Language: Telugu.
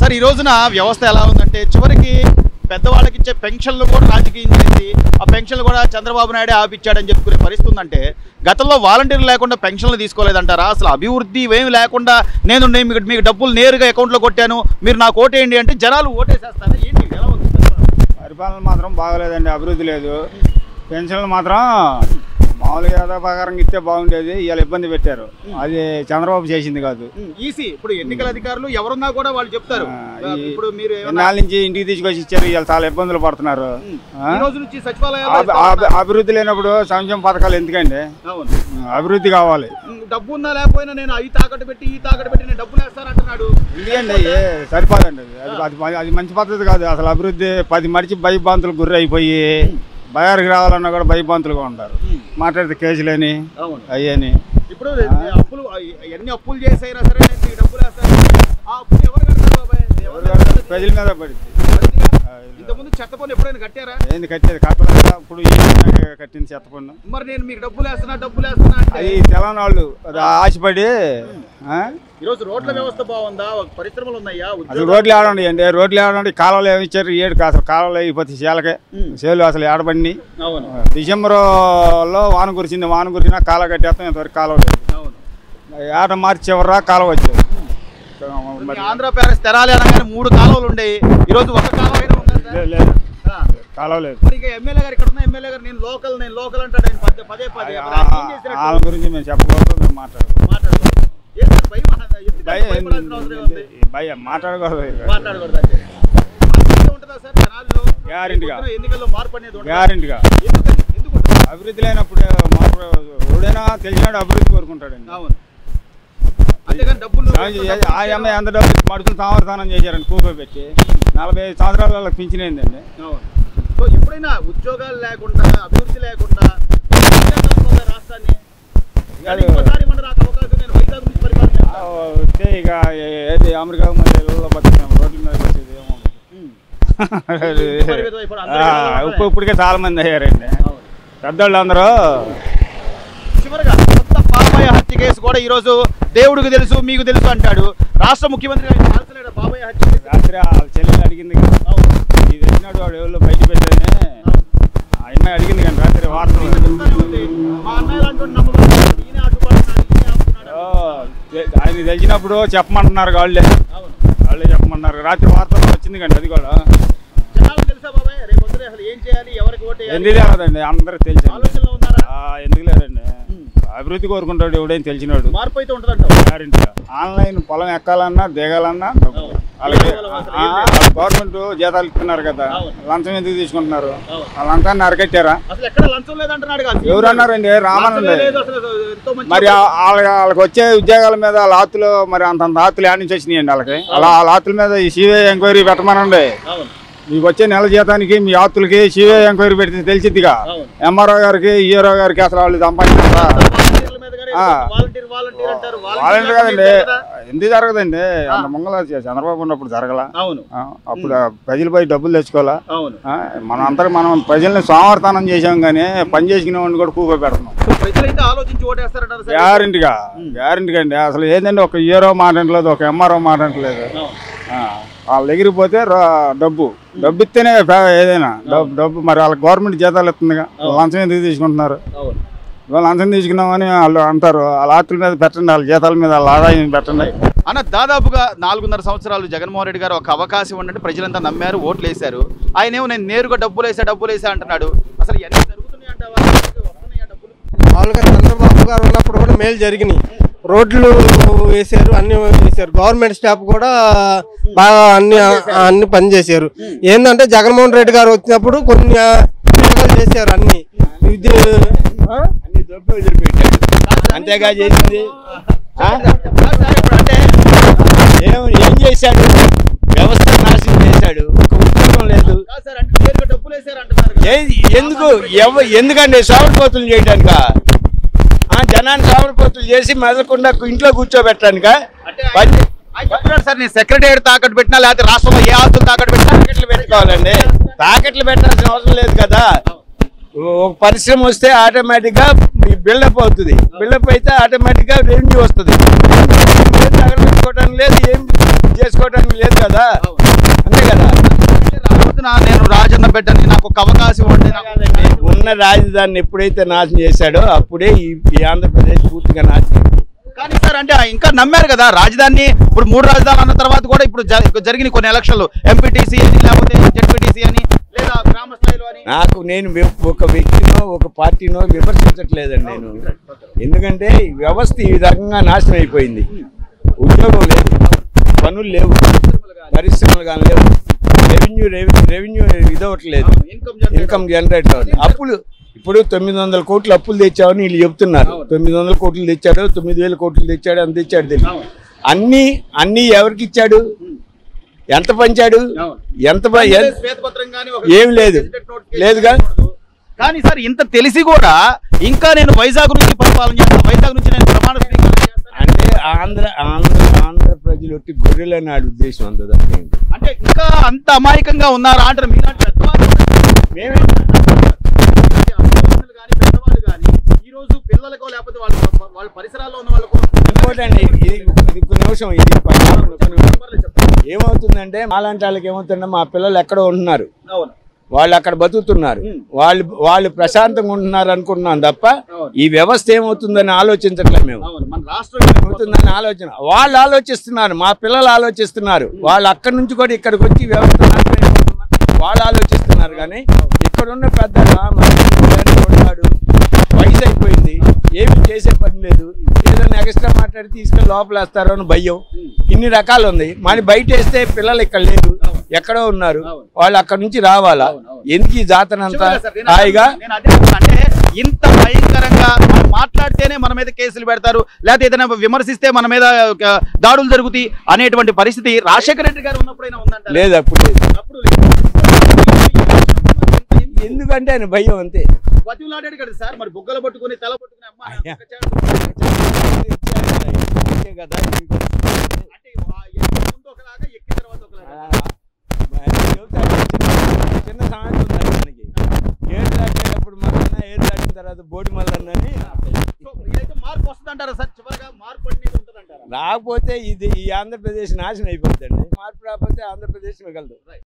సార్ ఈ రోజున వ్యవస్థ ఎలా ఉందంటే చివరికి పెద్దవాళ్ళకి ఇచ్చే పెన్షన్లు కూడా రాజకీయం చేసి ఆ పెన్షన్లు కూడా చంద్రబాబు నాయుడే ఆపిచ్చాడని చెప్పుకునే పరిస్థితి ఉందంటే గతంలో వాలంటీర్లు లేకుండా పెన్షన్లు తీసుకోలేదంటారా అసలు అభివృద్ధి ఏమి లేకుండా నేను నేను మీకు మీకు డబ్బులు నేరుగా అకౌంట్లో కొట్టాను మీరు నాకు ఓటేయండి అంటే జనాలు ఓటేసేస్తారా ఏంటి ఎలా ఉంది పరిపాలన మాత్రం బాగలేదండి అభివృద్ధి లేదు పెన్షన్లు మాత్రం మామూలుగా ఏదో ప్రకారం ఇస్తే బాగుండేది ఇవాళ ఇబ్బంది పెట్టారు అది చంద్రబాబు చేసింది కాదు ఈసీ ఇప్పుడు ఎన్నికల అధికారులు ఎవరున్నా కూడా వాళ్ళు చెప్తారు ఆ, ఈ- ఇప్పుడు మీరు ఏమన్నా- ఎన్నాళ్ళ నుంచి ఇంటికి తీసుకొచ్చి ఇచ్చారు ఇవాళ చాలా ఇబ్బందులు పడుతున్నారు ఆ? ఈ రోజు నుంచి సచివాలయాలు అభి- అభి- అభివృద్ధి లేనప్పుడు సంక్షేమ పథకాలు ఎందుకండి అవును అభివృద్ధి కావాలి ఉమ్, డబ్బు ఉన్నా లేకపోయినా నేను అవి తాకట్టు పెట్టి ఈ తాకట్టు పెట్టి నేను డబ్బులు వేస్తానంటున్నాడు ఎందుకండి ఏ సరిపోదండి అది అది అది మ- అది మంచి పద్ధతి కాదు అసలు అభివృద్ధి పది మడిచి భయభ్రాంతులకు గురి అయిపోయి బయారికి రావాలన్నా కూడా భయభ్రాంతులుగా ఉంటారు మాట్లాడితే కేసులేని అవును అయ్యని ఇప్పుడు అప్పులు ఎన్ని అప్పులు చేసైనా సరే నేను మీకు డబ్బులు వేస్తాను ఆ అప్పులు ఎవరు కడతారు బాబాయ్ ఎవరు కడతారు? ప్రజల మీద పడింది పడుతుందిగా? ఇంతకుముందు చెత్త పన్ను ఎప్పుడైనా కట్టారా ఏంది కట్టేది కట్టలేక ఇప్పుడు ఈ విధంగా కట్టింది చెత్త పన్ను మరి నేను మీకు డబ్బులు వేస్తున్నా డబ్బులు వేస్తున్నా అంటే అది తెలంగాణ వాళ్ళు అది ఆశపడి ఆ? ఈ రోజు రోడ్ల వ్యవస్థ బాగుందా పరిశ్రమలు ఉన్నాయా అసలు ఉద్యోగాలు- రోడ్లు ఏడండి అండి రోడ్లు ఏడండి కాలువలు ఏమి ఇచ్చారు ఏడు అసలు కాలువలు అయిపోతే చేలకే చేలు అసలు ఏడబండి అవును డిసెంబర్లో వాన కురిసింది వాన కురిసినా కాలువ కట్టేస్తాం ఇంతవరకు కాలువ లేదు అవును ఏట మార్చి చివరా కాలువ వచ్చేది మీ ఆంధ్ర ప్యారెస్ తెరాలి అనగానే మూడు కాలువలు ఉండేవి ఈ రోజు ఒక కాలువ అయినా ఉందా సార్? లేదు, లేదు ఆ. కాలువ లేదు మరి ఇక ఎమ్మెల్యే గారు ఇక్కడ ఉన్న ఎమ్మెల్యే గారు నేను లోకల్ నేను లోకల్ అంటాడు ఆయన పదే పదే పదే మరి ఆయన ఏం చేసినట్టు? వాళ్ళ గురించి మేము చెప్పకూడదు మేము మాట్లాడకూడదు మాట్లాడు. ఏ సార్ భయం అహ- ఎందుకంటే భయం భయపడాల్సిన అవసరం ఉంది? భయం మాట్లాడకూడదు ఇక. మాట్లాడకూడదు అంటే. మార్పు ఉంటుందా సార్ జనాల్లో? గ్యారెంటీగా. రేపు పొద్దున ఎన్నికల్లో మార్పు అనేది ఉంటుందా? గ్యారెంటీగా ఎందుకని? ఎందుకు ఉంటుంది? అభివృద్ధి లేనప్పుడు మార్పు ఎవడైనా తెలిసినాడు అభివృద్ధి కోరుకుంటాడండి అవును అంతేగాని డబ్బులు ఆ అమ్మాయి ఎంత డబ్బు మడుచులు తామరతానం చేశారండి కూప పెట్టి నలభై ఐదు సంవత్సరాల వాళ్ళకి పింఛనైందండి అవును సో ఎప్పుడైనా ఉద్యోగాలు లేకుండా అభివృద్ధి లేకుండా ఏ విధంగా ఉంటుందా రాష్ట్రాన్ని కానీ ఇంకోసారి మన నాకు అవకాశం నేను వైజాగ్ నుంచి పరిపాలన ఆ, చేస్తాను. వస్తే ఇక ఏది అమెరికా మధ్య ఇళ్ళలో బతుకుతాం రోడ్ల మీద వచ్చేది ఏమో ఉమ్. ఆ, ఇప్పుడు ఇప్పటికే చాలా మంది అయ్యారండి అవును. పెద్దోళ్ళు అందరూ చివరగా కొత్త బాబాయ్ హత్య కేసు కూడా ఈ రోజు దేవుడికి తెలుసు మీకు తెలుసు అంటాడు రాష్ట్ర ముఖ్యమంత్రి గారు కాల్చలేడు బాబాయ్ హత్య కేసు. రాత్రి వాళ్ళ చెల్లెలు అడిగింది కదా అవును. ఇది వచ్చినాడు వాడు ఎవరో బయట పెట్టానే ఆ అమ్మాయి అడిగింది కానీ రాత్రి వార్తలు చెప్తానే ఉంది. మా అన్నయ్యలు అంటుంటే నమ్మకం ఈయన అడ్డుపడుతున్నాడు ఈయన ఆపుతున్నాడు ఓ, తె- ఆయన తెలిసినప్పుడు చెప్పమంటున్నారు వాళ్ళే అవును వాళ్ళే చెప్పమన్నారు రాత్రి వార్తలు వచ్చింది కండి అది కూడా జనాలు తెలుసా బాబాయ్ రేపు పొద్దున అసలు ఏం చేయాలి ఎవరికి ఓటు వేయాలి ఎందుకు లేదండి అందరూ తెలిసి ఆలోచనలో ఉన్నారా ఎందుకు లేదండి అభివృద్ధి కోరుకుంటాడు ఎవడైనా తెలిసినాడు మార్పు అయితే ఉంటుందంటావు గ్యారెంటీగా ఆన్లైన్ పొలం ఎక్కాలన్నా దిగాలన్నా డబ్బు. వాళ్ళకి ఆ, వాళ్ళ గవర్నమెంట్ జీతాలు ఇస్తున్నారు కదా అవును. లంచం ఎందుకు తీసుకుంటున్నారు అవును. ఆ లంచాన్ని అరకెట్టారా అసలు ఎక్కడ లంచం లేదంటున్నాడు కాదు ఎవరు అన్నారండి రామనండి లంచమే లేదు అసలు ఎంతో మంచి మరి ఆ- వాళ్ళ వాళ్ళకి వచ్చే ఉద్యోగాల మీద వాళ్ళ ఆతులు మరి అంతంత ఆతులు యాడ్ నుంచి వచ్చినాయండి వాళ్ళకి అలా వాళ్ళ ఆతుల మీద ఈ సిబిఐ ఎంక్వైరీ పెట్టమనండి అవును మీకు వచ్చే నెల జీతానికి మీ ఆతులకి సిబిఐ ఎంక్వైరీ పెడితే తెలిసిద్దిగా అవును ఎంఆర్ఓ గారికి ఈఆర్ఓ గారికి అసలు వాళ్ళు సంపాదించారా వాలంటీర్ల మీద గానీ ఆ. వాలంటీర్ వాలంటీర్ అంటారు వాలంటీర్ వాలంటీర్ కదండి కదా. ఎందుకు జరగదండి అంత ముంగల చంద్రబాబు ఉన్నప్పుడు జరగల అవును ఆ, అప్పుడు ఆ ప్రజలపై డబ్బులు తెచ్చుకోవాలా అవును ఆ, మనం అంతా మనం ప్రజల్ని సోమర్థనం చేసాం కానీ పని చేసుకునే వాడిని కూడా కూకో పెడుతున్నాం సో ప్రజలైతే ఆలోచించి ఓటేస్తారంటారు సార్ గ్యారంటీగా గ్యారంటీగా అండి అసలు ఏంటంటే ఒక ఈరో మాట అంటలేదు ఒక ఎంఆర్ఓ మాట అంటలేదు అవును. ఆ, వాళ్ళ దగ్గరికి పోతే రా- డబ్బు డబ్బు ఇస్తేనే ఫే- ఏదైనా డబ్బు డబ్బు మరి వాళ్ళకి గవర్నమెంట్ జీతాలు ఇస్తుందిగా లంచం ఎందుకు తీసుకుంటున్నారు అవును వాళ్ళు లంచం తీసుకున్నామని వాళ్ళు అంటారు వాళ్ళ ఆస్తుల మీద పెట్టండి వాళ్ళ జీతాల మీద వాళ్ళ ఆదాయం పెట్టండి అన్న దాదాపుగా నాలుగున్నర సంవత్సరాలు జగన్మోహన్ రెడ్డి గారు ఒక అవకాశం ఉండండి ప్రజలంతా నమ్మారు ఓట్లు వేశారు ఆయనేమో నేను నేరుగా డబ్బులు వేసా డబ్బులు వేసా అంటున్నాడు అసలు ఎన్ని జరుగుతున్నాయి అంటావా వస్తున్నాయా డబ్బులు మామూలుగా చంద్రబాబు గారు ఉన్నప్పుడు కూడా మేలు జరిగినాయి రోడ్లు వేశారు అన్ని వేశారు గవర్నమెంట్ స్టాఫ్ కూడా బాగా అన్ని అన్ని పని చేశారు ఏంటంటే జగన్మోహన్ రెడ్డి గారు వచ్చినప్పుడు కొన్ని ఉద్యోగాలు చేశారు అన్ని విద్య ఆ? అన్ని దొబ్బలు వదిలిపెట్టాడు అంతేగా చేసింది ఆ? ఇప్పుడు అంటే ఏం ఏం చేశాడు వ్యవస్థ నాశనం చేశాడు ఒక ఉద్యోగం లేదు కాదు సార్ అంటే నేరుగా డబ్బులు వేసారు అంటున్నారు కదా. ఏ- ఎందుకు ఎవ ఎందుకండి సావడిపోతులు చేయడానిక జనాన్ని సావడిపోతులు చేసి మెదలకుండా ఇంట్లో కూర్చోబెట్టడానిక అంటే ఆయన ఆయన చెప్తున్నాడు సార్ నేను సెక్రటరీ తాకట్టు పెట్టినా లేకపోతే రాష్ట్రంలో ఏ ఆస్తులు తాకట్టు పెట్టినా తాకట్లు పెట్టుకోవాలండి తాకట్లు పెట్టాల్సిన అవసరం లేదు కదా ఒక పరిశ్రమ వస్తే ఆటోమేటిక్ గా ఈ బిల్డప్ అవుతుంది బిల్డప్ అయితే ఆటోమేటిక్ గా రెవెన్యూ వస్తుంది తగలబెట్టుకోవడానికి లేదు ఏం చేసుకోవడానికి లేదు కదా అంతే కదా అంటే రాబోతున్న నేను రాజన్న బిడ్డని నాకు ఒక అవకాశం ఇవ్వండి నాకు ఉన్న రాజధానిని ఎప్పుడైతే నాశనం చేశాడో అప్పుడే ఈ ఈ ఆంధ్రప్రదేశ్ పూర్తిగా నాశనం అయింది. కానీ సార్ అంటే ఇంకా నమ్మారు కదా రాజధాని ఇప్పుడు మూడు రాజధానులు అన్న తర్వాత కూడా ఇప్పుడు జ- జరిగిన కొన్ని ఎలక్షన్లు ఎంపీటీసీ అని లేకపోతే జెడ్పీటీసీ అని లేదా గ్రామ స్థాయిలో అని నాకు నేను వ్య- ఒక వ్యక్తినో ఒక పార్టీనో విమర్శించట్లేదండి నేను ఎందుకంటే ఈ వ్యవస్థ ఈ రకంగా నాశనం అయిపోయింది ఉద్యోగం లేదు పనులు లేవు పరిశ్రమలు కానీ లేవు రెవెన్యూ రెవెన్యూ ఇదవట్లేదు ఇన్కమ్ జనరేట్ ఇన్కమ్ జనరేట్ అవుతుంది అప్పులు ఇప్పుడు తొమ్మిది వందల కోట్లు అప్పులు తెచ్చావని వీళ్ళు చెప్తున్నారు తొమ్మిది వందల కోట్లు తెచ్చాడు తొమ్మిది వేల కోట్లు తెచ్చాడు అంత తెచ్చాడు తెలియదు అన్ని అన్ని ఎవరికి ఇచ్చాడు ఎంత పంచాడు ఎంత ప- ఎన్- శ్వేతపత్రం కానీ ఒక ఏం లేదు గెజిటెడ్ నోటిఫికేషన్ లేదుగా కానీ సార్ ఇంత తెలిసి కూడా ఇంకా నేను వైజాగ్ నుంచి పరిపాలన చేస్తాను వైజాగ్ నుంచి నేను ప్రమాణ స్వీకారం చేస్తాను అంటే ఆంధ్ర ఆంధ్ర ఆంధ్ర ప్రజలు ఒట్టి గొర్రెలు అనే ఉద్దేశం అంత తప్ప ఏం లేదు. అంటే ఇంకా అంత అమాయకంగా ఉన్నారా అంటారు మీలాంటి పెద్దవాళ్ళు మేమే ఇలాంటి అనుభవస్తులు కానీ పెద్దవాళ్ళు కానీ ఈ రోజు పిల్లలకో లేకపోతే వాళ్ళ వాళ్ళ పరిసరాల్లో ఉన్న వాళ్ళకో ఇంకోటండి ఇది ఇది ఒక నిమిషం ఇది పక్కన ఒక నిమిషం. ఏమవుతుందంటే మాలాంటి వాళ్ళకి ఏమవుతుందంటే మా పిల్లలు ఎక్కడో ఉంటున్నారు అవును వాళ్ళు అక్కడ బతుకుతున్నారు వాళ్ళు వాళ్ళు ప్రశాంతంగా ఉంటున్నారు అనుకుంటున్నాం తప్ప ఈ వ్యవస్థ ఏమవుతుందని ఆలోచించట్లేదు మేము అవును మన రాష్ట్రం అవుతుందని ఆలోచన వాళ్ళు ఆలోచిస్తున్నారు మా పిల్లలు ఆలోచిస్తున్నారు వాళ్ళు అక్కడి నుంచి కూడా ఇక్కడికి వచ్చి వ్యవస్థ నాశనం అయిపోతుందని వాళ్ళు ఆలోచిస్తున్నారు కానీ ఇక్కడ ఉన్న పెద్దగా ఉన్నాడు వయసు అయిపోయింది ఏమి చేసే పని లేదు ఏదైనా ఎక్స్ట్రా మాట్లాడి తీసుకొని లోపలేస్తారో అని భయం ఇన్ని రకాలు ఉంది మరి బయట వేస్తే పిల్లలు ఇక్కడ లేరు ఎక్కడో ఉన్నారు వాళ్ళు అక్కడ నుంచి రావాలా ఎందుకు ఈ జాతరంతా చివరిగా సార్, నేను హాయిగా నేను అదే అంటున్నా. అంటే ఇంత భయంకరంగా మనం మాట్లాడితేనే మన మీద కేసులు పెడతారు లేకపోతే ఏదైనా విమర్శిస్తే మన మీద ఒక దాడులు జరుగుతాయి అనేటువంటి పరిస్థితి రాజశేఖర రెడ్డి గారు ఉన్నప్పుడైనా ఉందంట లేదు అప్పుడు లేదు అప్పుడు లేదు. ఎందుకంటే ఆయన భయం అంతే బతిలాడాడు కదా సార్ మరి బుగ్గలు పట్టుకుని తల పట్టుకుని అమ్మ నాకు అయ్యా. ఒక చాడు. అంతే కదా అంటే ఆ ఎక్కి ముందు ఒకలాగా ఎక్కిన తర్వాత ఒకలాగా చిన్న సామెత ఉంది మనకి ఏడు దాటేటప్పుడు మల్లన్న ఏడు దాటిన తర్వాత బోడి మల్లన్నని సో ఇదైతే మార్పు వస్తుందంటారా సార్ చివరిగా మార్పు అనేది ఉంటుందంటారా రాకపోతే ఇది ఈ ఆంధ్రప్రదేశ్ నాశనం అయిపోతుందండి మార్పు రాకపోతే ఆంధ్రప్రదేశ్ మిగలదు